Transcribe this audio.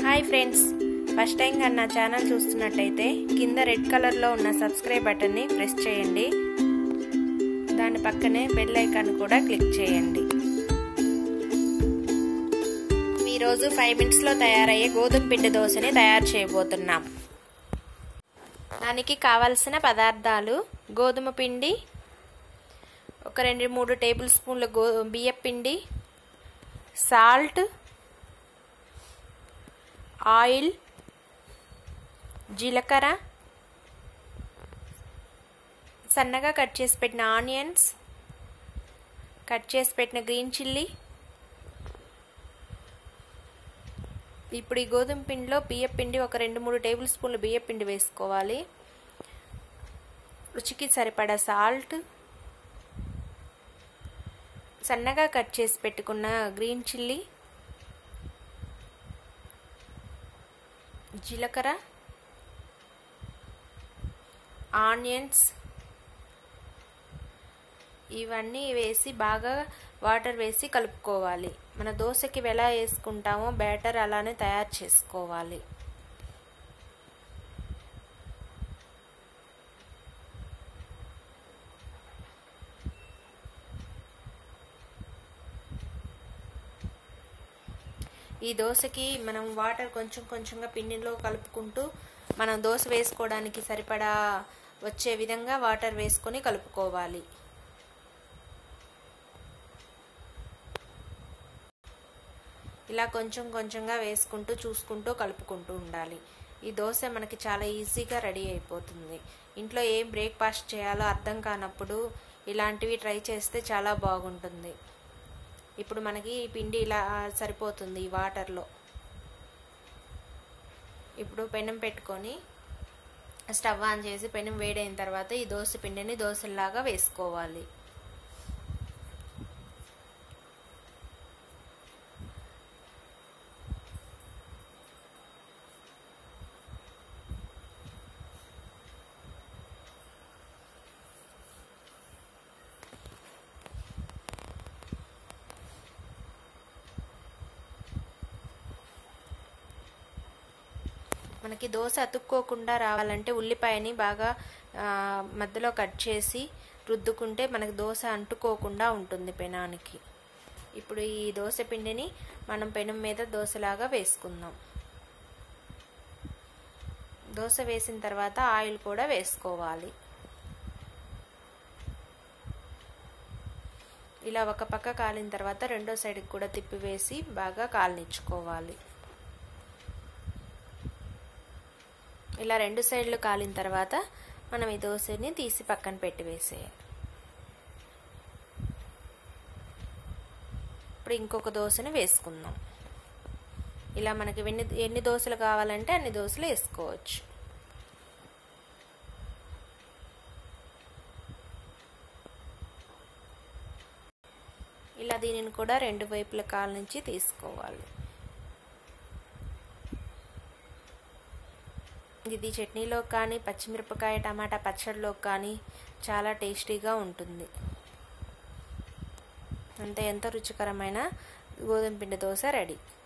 hi friends first time కానీ నా channel చూస్తున్నట్టయితే కింద రెడ్ కలర్లో ఉన్న సబ్స్క్రైబ్ బటన్ని ప్రెస్ చేయండి దాని పక్కనే బెల్ ఐకాన్ కూడా క్లిక్ చేయండి ఈరోజు ఫైవ్ మినిట్స్లో తయారయ్యే గోధుమ పిండి దోశని తయారు చేయబోతున్నాం దానికి కావలసిన పదార్థాలు గోధుమ పిండి ఒక రెండు మూడు టేబుల్ స్పూన్ల గో బియ్య పిండి సాల్ట్ ఆయిల్ జీలకర్ర సన్నగా కట్ చేసి పెట్టిన ఆనియన్స్ కట్ చేసి పెట్టిన గ్రీన్ చిల్లీ ఇప్పుడు ఈ గోధుమ పిండిలో బియ్య పిండి ఒక రెండు మూడు టేబుల్ స్పూన్ల బియ్య పిండి వేసుకోవాలి రుచికి సరిపడా సాల్ట్ సన్నగా కట్ చేసి పెట్టుకున్న గ్రీన్ చిల్లీ జీలకర్ర ఆనియన్స్ ఇవన్నీ వేసి బాగా వాటర్ వేసి కలుపుకోవాలి మన దోశకి ఎలా వేసుకుంటామో బ్యాటర్ అలానే తయారు చేసుకోవాలి ఈ దోశకి మనం వాటర్ కొంచెం కొంచెంగా పిండిలో కలుపుకుంటూ మనం దోశ వేసుకోవడానికి సరిపడా వచ్చే విధంగా వాటర్ వేసుకొని కలుపుకోవాలి ఇలా కొంచెం కొంచెంగా వేసుకుంటూ చూసుకుంటూ కలుపుకుంటూ ఉండాలి ఈ దోశ మనకి చాలా ఈజీగా రెడీ అయిపోతుంది ఇంట్లో ఏం బ్రేక్ఫాస్ట్ చేయాలో అర్థం కానప్పుడు ఇలాంటివి ట్రై చేస్తే చాలా బాగుంటుంది ఇప్పుడు మనకి ఈ పిండి ఇలా సరిపోతుంది ఈ వాటర్లో ఇప్పుడు పెనం పెట్టుకొని స్టవ్ ఆన్ చేసి పెనం వేడైన తర్వాత ఈ దోశ పిండిని దోశలాగా వేసుకోవాలి మనకి దోశ అతుక్కోకుండా రావాలంటే ఉల్లిపాయని బాగా మధ్యలో కట్ చేసి రుద్దుకుంటే మనకి దోశ అంటుకోకుండా ఉంటుంది పెనానికి ఇప్పుడు ఈ దోశ పిండిని మనం పెనం మీద దోశలాగా వేసుకుందాం దోశ వేసిన తర్వాత ఆయిల్ కూడా వేసుకోవాలి ఇలా ఒక పక్క కాలిన తర్వాత రెండో సైడ్కి కూడా తిప్పివేసి బాగా కాలనిచ్చుకోవాలి ఇలా రెండు సైడ్లు కాలిన తర్వాత మనం ఈ దోశని తీసి పక్కన పెట్టి వేసేయాలి ఇప్పుడు ఇంకొక దోశని వేసుకుందాం ఇలా మనకి ఎన్ని ఎన్ని దోశలు కావాలంటే అన్ని దోశలు వేసుకోవచ్చు ఇలా దీనిని కూడా రెండు వైపుల కాల నుంచి తీసుకోవాలి ఇది చట్నీలో కానీ పచ్చిమిరపకాయ టమాటా పచ్చడిలో కానీ చాలా టేస్టీగా ఉంటుంది అంతే ఎంతో రుచికరమైన గోధుమ పిండి దోశ రెడీ